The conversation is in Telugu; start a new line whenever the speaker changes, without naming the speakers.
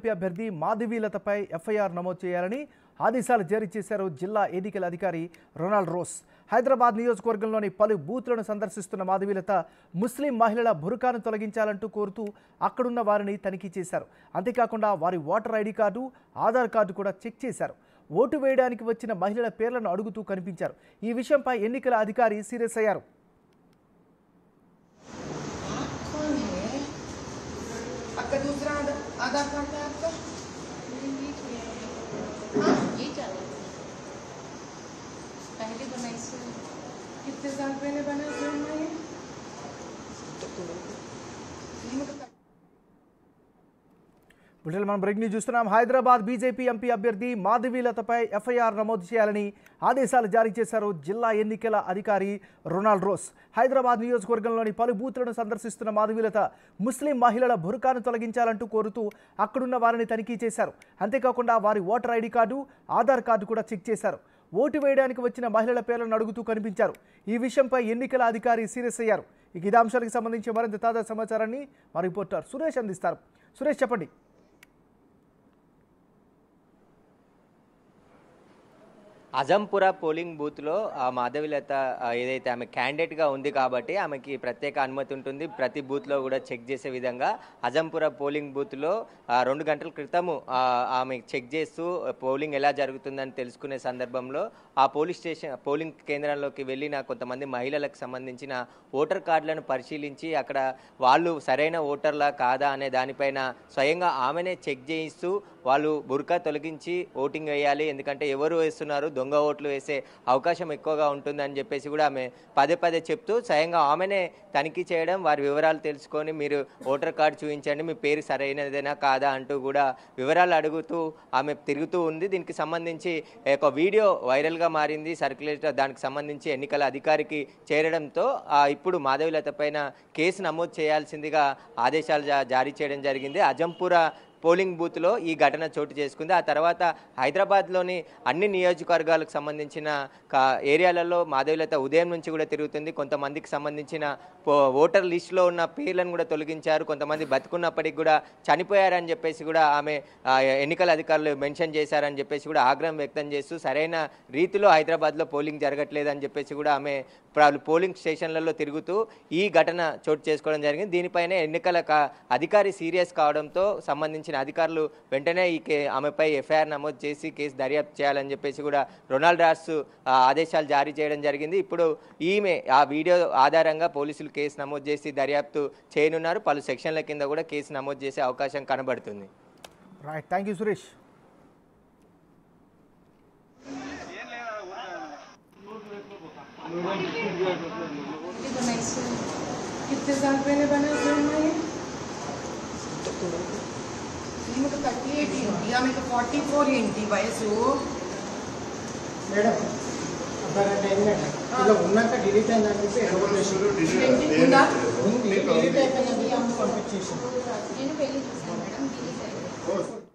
ఎంపీ అభ్యర్థి మాధవీలతపై ఎఫ్ఐఆర్ నమోదు చేయాలని ఆదేశాలు జారీ చేశారు జిల్లా ఎన్నికల అధికారి రొనాల్డ్ రోస్ హైదరాబాద్ నియోజకవర్గంలోని పలు బూత్లను సందర్శిస్తున్న మాధవీలత ముస్లిం మహిళల బురకాను తొలగించాలంటూ కోరుతూ అక్కడున్న వారిని తనిఖీ చేశారు అంతేకాకుండా వారి voter ID card Aadhaar card కూడా చెక్ చేశారు ఓటు వేయడానికి వచ్చిన మహిళల పేర్లను అడుగుతూ కనిపించారు ఈ విషయంపై ఎన్నికల అధికారి సీరియస్ అయ్యారు
कौन है आपका दूसरा आधार आधार कार्ड है आपका हाँ
ये चलो पहले बनाई से
कितने साल पहले बना फिल्म में ये नहीं, मतलब
బులెటిన్ మనం బ్రేక్ న్యూస్ చూస్తున్నాం హైదరాబాద్ బీజేపీ ఎంపీ అభ్యర్థి మాధవీలతపై ఎఫ్ఐఆర్ నమోదు చేయాలని ఆదేశాలు జారీ చేశారు జిల్లా ఎన్నికల అధికారి రొనాల్డ్ రోస్ హైదరాబాద్ నియోజకవర్గంలోని పలు బూత్లను సందర్శిస్తున్న మాధవీలత ముస్లిం మహిళల బురకాను తొలగించాలంటూ కోరుతూ అక్కడున్న వారిని తనిఖీ చేశారు అంతేకాకుండా వారి voter ID card Aadhaar card కూడా చెక్ చేశారు ఓటు వేయడానికి వచ్చిన మహిళల పేర్లను అడుగుతూ కనిపించారు ఈ విషయంపై ఎన్నికల అధికారి సీరియస్ అయ్యారు ఇక ఇదే అంశానికి సంబంధించి మరింత తాజా సమాచారాన్ని మా రిపోర్టర్ సురేష్ అందిస్తారు సురేష్ చెప్పండి
అజంపుర పోలింగ్ బూత్లో ఆ మాధవిలత ఆ, ఏదైతే ఆమె క్యాండిడేట్గా ఉంది కాబట్టి ఆమెకి ప్రత్యేక అనుమతి ఉంటుంది ప్రతి బూత్లో కూడా చెక్ చేసే విధంగా అజంపుర పోలింగ్ బూత్లో ఆ, రెండు గంటల క్రితము ఆ, ఆమె చెక్ చేస్తూ పోలింగ్ ఎలా జరుగుతుందని తెలుసుకునే సందర్భంలో ఆ పోలీస్ స్టేషన్ పోలింగ్ కేంద్రంలోకి వెళ్ళిన కొంతమంది మహిళలకు సంబంధించిన ఓటర్ కార్డులను పరిశీలించి అక్కడ వాళ్ళు సరైన ఓటర్లా కాదా అనే దానిపైన స్వయంగా ఆమెనే చెక్ చేయిస్తూ వాళ్ళు బురకా తొలగించి ఓటింగ్ వేయాలి ఎందుకంటే ఎవరు వేస్తున్నారు దొంగ ఓట్లు వేసే అవకాశం ఎక్కువగా ఉంటుందని చెప్పేసి కూడా ఆమె పదే పదే చెప్తూ స్వయంగా ఆమెనే తనిఖీ చేయడం వారి వివరాలు తెలుసుకొని మీరు ఓటర్ కార్డు చూపించండి మీ పేరు సరైనదేనా కాదా అంటూ కూడా వివరాలు అడుగుతూ ఆమె తిరుగుతూ ఉంది దీనికి సంబంధించి ఒక వీడియో వైరల్గా మారింది సర్క్యులేట్ దానికి సంబంధించి ఎన్నికల అధికారికి చేరడంతో ఆ, ఇప్పుడు మాధవిలత పైన కేసు నమోదు చేయాల్సిందిగా ఆదేశాలు జా- జారీ చేయడం జరిగింది అజంపుర పోలింగ్ బూత్లో ఈ ఘటన చోటు చేసుకుంది ఆ తర్వాత హైదరాబాద్లోని అన్ని నియోజకవర్గాలకు సంబంధించిన కా- ఏరియాలలో మాధవిలత ఉదయం నుంచి కూడా తిరుగుతుంది కొంతమందికి సంబంధించిన పో- ఓటర్ లిస్టులో ఉన్న పేర్లను కూడా తొలగించారు కొంతమంది బతుకున్నప్పటికి కూడా చనిపోయారని చెప్పేసి కూడా ఆమె ఆ, ఎన్నికల అధికారులు మెన్షన్ చేశారని చెప్పేసి కూడా ఆగ్రహం వ్యక్తం చేస్తూ సరైన రీతిలో హైదరాబాద్లో పోలింగ్ జరగట్లేదని చెప్పేసి కూడా ఆమె ప్ర- పోలింగ్ స్టేషన్లలో తిరుగుతూ ఈ ఘటన చోటు చేసుకోవడం జరిగింది దీనిపైన ఎన్నికల క- అధికారి సీరియస్ కావడంతో సంబంధించిన అధికారులు వెంటనే ఈ కే ఆమెపై ఎఫ్ఐఆర్ నమోదు చేసి కేసు దర్యాప్తు చేయాలని చెప్పేసి కూడా రొనాల్డ్ రాస్ ఆ, ఆదేశాలు జారీ చేయడం జరిగింది ఇప్పుడు ఈమె ఆ వీడియో ఆధారంగా పోలీసులు కేసు నమోదు చేసి దర్యాప్తు చేయనున్నారు పలు సెక్షన్ల కింద కూడా కేసు నమోదు చేసే అవకాశం కనబడుతుంది
రైట్ థ్యాంక్ యూ సురేష్
पहले बनाई से
कितने साल पहले बना फिल्म में ये नहीं, मतलब थर्टी एट इंटी आमें तो फोर्टी फोर इंटी వయసు
మేడం అబ్బాయి ఏంటంటే ఇలా ఉన్నాక డిలీట్ అయిందని చెప్పి ఎడగొట్టేసి
ఉందా
ఉంది డిలీట్ అయిపోయినది ఆమె పంపించేసి
నేను పెళ్లి చూసాను మేడం డిలీట్ అయ్యింది